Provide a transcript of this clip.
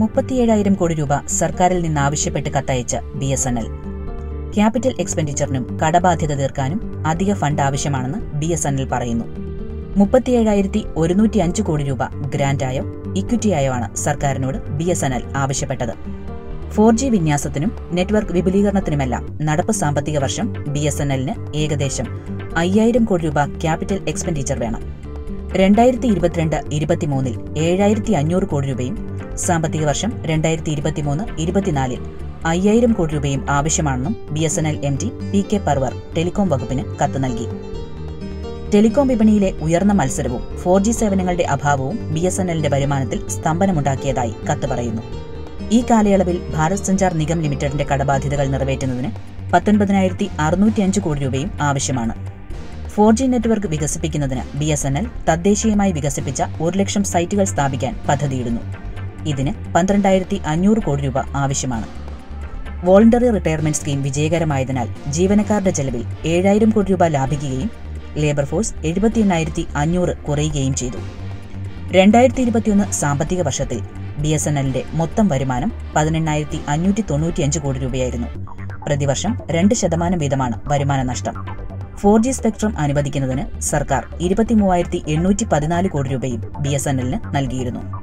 മുപ്പത്തിയേഴായിരം കോടി രൂപ സർക്കാരിൽ നിന്ന് ആവശ്യപ്പെട്ട് കത്തയച്ച് B S N L capital എക്സ്പെൻഡിച്ചറിനും കടബാധ്യത തീർക്കാനും അധിക ഫണ്ട് ആവശ്യമാണെന്ന് ബി എസ് എൻ എൽ പറയുന്നു മുപ്പത്തിയേഴായിരത്തി ഒരുന്നൂറ്റി അഞ്ച് കോടി രൂപ ഗ്രാന്റായോ ഇക്വിറ്റിയായോ ആണ് സർക്കാരിനോട് ബി എസ് എൻ എൽ ആവശ്യപ്പെട്ടത് ഫോർ ജി വിന്യാസത്തിനും നെറ്റ്വർക്ക് വിപുലീകരണത്തിനുമെല്ലാം നടപ്പ് സാമ്പത്തിക വർഷം ബി എസ് എൻ എല്ലിന് ഏകദേശം അയ്യായിരം കോടി രൂപ ക്യാപിറ്റൽ എക്സ്പെൻഡിച്ചർ വേണം രണ്ടായിരത്തി ഇരുപത്തിരണ്ട് ഇരുപത്തിമൂന്നിൽ ഏഴായിരത്തി അഞ്ഞൂറ് കോടി രൂപയും സാമ്പത്തിക വർഷം രണ്ടായിരത്തി ഇരുപത്തിമൂന്ന് ഇരുപത്തിനാലിൽ അയ്യായിരം കോടി രൂപയും ആവശ്യമാണെന്നും B S N L M D P K Purwar telecom വകുപ്പിന് കത്ത് നൽകി ടെലികോം വിപണിയിലെ ഉയർന്ന മത്സരവും ഫോർ ജി സേവനങ്ങളുടെ അഭാവവും ബി എസ് എൻ എല്ലിന്റെ വരുമാനത്തിൽ സ്തംഭനമുണ്ടാക്കിയതായി കത്ത് പറയുന്നു ഈ കാലയളവിൽ ഭാരത് സഞ്ചാർ നിഗം ലിമിറ്റഡിന്റെ കടബാധ്യതകൾ നിറവേറ്റുന്നതിന് പത്തൊൻപതിനായിരത്തി അറുന്നൂറ്റിയഞ്ച് കോടി രൂപയും ആവശ്യമാണ് ഫോർ ജി നെറ്റ്വർക്ക് വികസിപ്പിക്കുന്നതിന് ബി എസ് എൻ എൽ തദ്ദേശീയമായി വികസിപ്പിച്ച ഒരു ലക്ഷം സൈറ്റുകൾ സ്ഥാപിക്കാൻ പദ്ധതിയിടുന്നു ഇതിന് പന്ത്രണ്ടായിരത്തി അഞ്ഞൂറ് കോടി രൂപ ആവശ്യമാണ് വോളണ്ടറി റിട്ടയർമെന്റ് സ്കീം വിജയകരമായതിനാൽ ജീവനക്കാരുടെ ചെലവിൽ ഏഴായിരം കോടി രൂപ ലാഭിക്കുകയും ലേബർ ഫോഴ്സ് എഴുപത്തി എണ്ണായിരത്തി അഞ്ഞൂറ് കുറയുകയും ചെയ്തു രണ്ടായിരത്തി ഇരുപത്തിയൊന്ന് സാമ്പത്തിക വർഷത്തിൽ ബി എസ് എൻ എല്ലിന്റെ മൊത്തം വരുമാനം പതിനെണ്ണായിരത്തി അഞ്ഞൂറ്റി തൊണ്ണൂറ്റിയഞ്ച് കോടി രൂപയായിരുന്നു പ്രതിവർഷം രണ്ട് ശതമാനം വീതമാണ് വരുമാന നഷ്ടം ഫോർ ജി സ്പെക്ട്രം അനുവദിക്കുന്നതിന് സർക്കാർ ഇരുപത്തി മൂവായിരത്തി എണ്ണൂറ്റി പതിനാല് കോടി രൂപയും ബി എസ് എൻ എല്ലിന് നൽകിയിരുന്നു